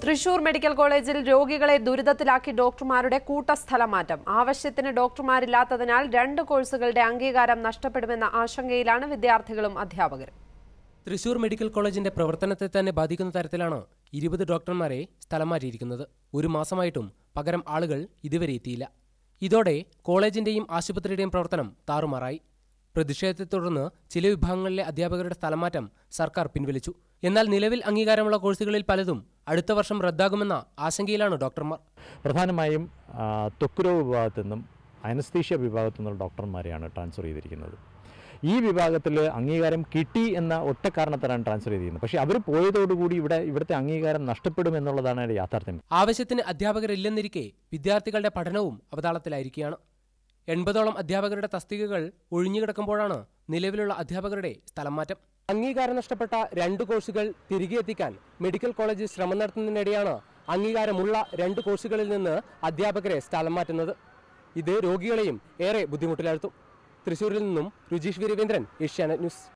Thrissur medical കോളേജിൽ രോഗികളെ ദുരിതത്തിലാക്കി ഡോക്ടർമാരുടെ കൂട്ടസ്ഥലം മാറ്റം ആവശ്യത്തിന് ഡോക്ടർമാരില്ലാത്തതിനാൽ രണ്ട് കോഴ്സുകളുടെ അംഗീകാരം നഷ്ടപ്പെടുമെന്ന ആശങ്കയിലാണ് വിദ്യാർത്ഥികളും അധ്യാപകരും തൃശൂർ മെഡിക്കൽ കോളേജിന്റെ പ്രവർത്തനത്തെ തന്നെ ബാധിക്കുന്ന തരത്തിലാണ് ഇരുപത് ഡോക്ടർമാരെ സ്ഥലം മാറ്റിയിരിക്കുന്നത് ഒരു മാസമായിട്ടും പകരം ആളുകൾ ഇതുവരെ എത്തിയില്ല ഇതോടെ കോളേജിന്റെയും ആശുപത്രിയുടെയും പ്രവർത്തനം താറുമാറായി പ്രതിഷേധത്തെ തുടർന്ന് ചില വിഭാഗങ്ങളിലെ അധ്യാപകരുടെ സ്ഥലമാറ്റം സർക്കാർ പിൻവലിച്ചു എന്നാൽ നിലവിൽ അംഗീകാരമുള്ള കോഴ്സുകളിൽ പലതും അടുത്ത വർഷം റദ്ദാകുമെന്ന ആശങ്കയിലാണ് ഡോക്ടർമാർ പ്രധാനമായും ആ, ത്വക്ക് രോഗ വിഭാഗത്തിൽ നിന്നും അനസ്തീഷ്യ വിഭാഗത്തിൽ നിന്നുള്ള ഡോക്ടർമാരെയാണ് ട്രാൻസ്ഫർ ചെയ്തിരിക്കുന്നത് ഈ വിഭാഗത്തിൽ അംഗീകാരം കിട്ടി എന്ന ഒറ്റ കാരണത്തിലാണ് ട്രാൻസ്ഫർ ചെയ്തിരിക്കുന്നത് പക്ഷേ അവർ പോയതോടുകൂടി ഇവിടെ ഇവിടുത്തെ അംഗീകാരം നഷ്ടപ്പെടും എന്നുള്ളതാണ് അതിൻ്റെ യാഥാർത്ഥ്യം ആവശ്യത്തിന് അധ്യാപകരില്ലെന്നിരിക്കെ വിദ്യാർത്ഥികളുടെ പഠനവും അവതാളത്തിലായിരിക്കുകയാണ് എൺപതോളം അധ്യാപകരുടെ തസ്തികകൾ ഒഴിഞ്ഞുകിടക്കുമ്പോഴാണ് നിലവിലുള്ള അധ്യാപകരുടെ സ്ഥലം മാറ്റം അംഗീകാരം നഷ്ടപ്പെട്ട രണ്ട് കോഴ്സുകൾ തിരികെ എത്തിക്കാൻ മെഡിക്കൽ കോളേജിൽ ശ്രമം നടത്തുന്നതിനിടെയാണ് അംഗീകാരമുള്ള രണ്ട് കോഴ്സുകളിൽ നിന്ന് അധ്യാപകരെ സ്ഥലം മാറ്റുന്നത് ഇത് രോഗികളെയും ഏറെ ബുദ്ധിമുട്ടിലാഴ്ത്തും തൃശൂരിൽ നിന്നും രുചീഷ് വീരവേന്ദ്രൻ ഏഷ്യാനെറ്റ് ന്യൂസ്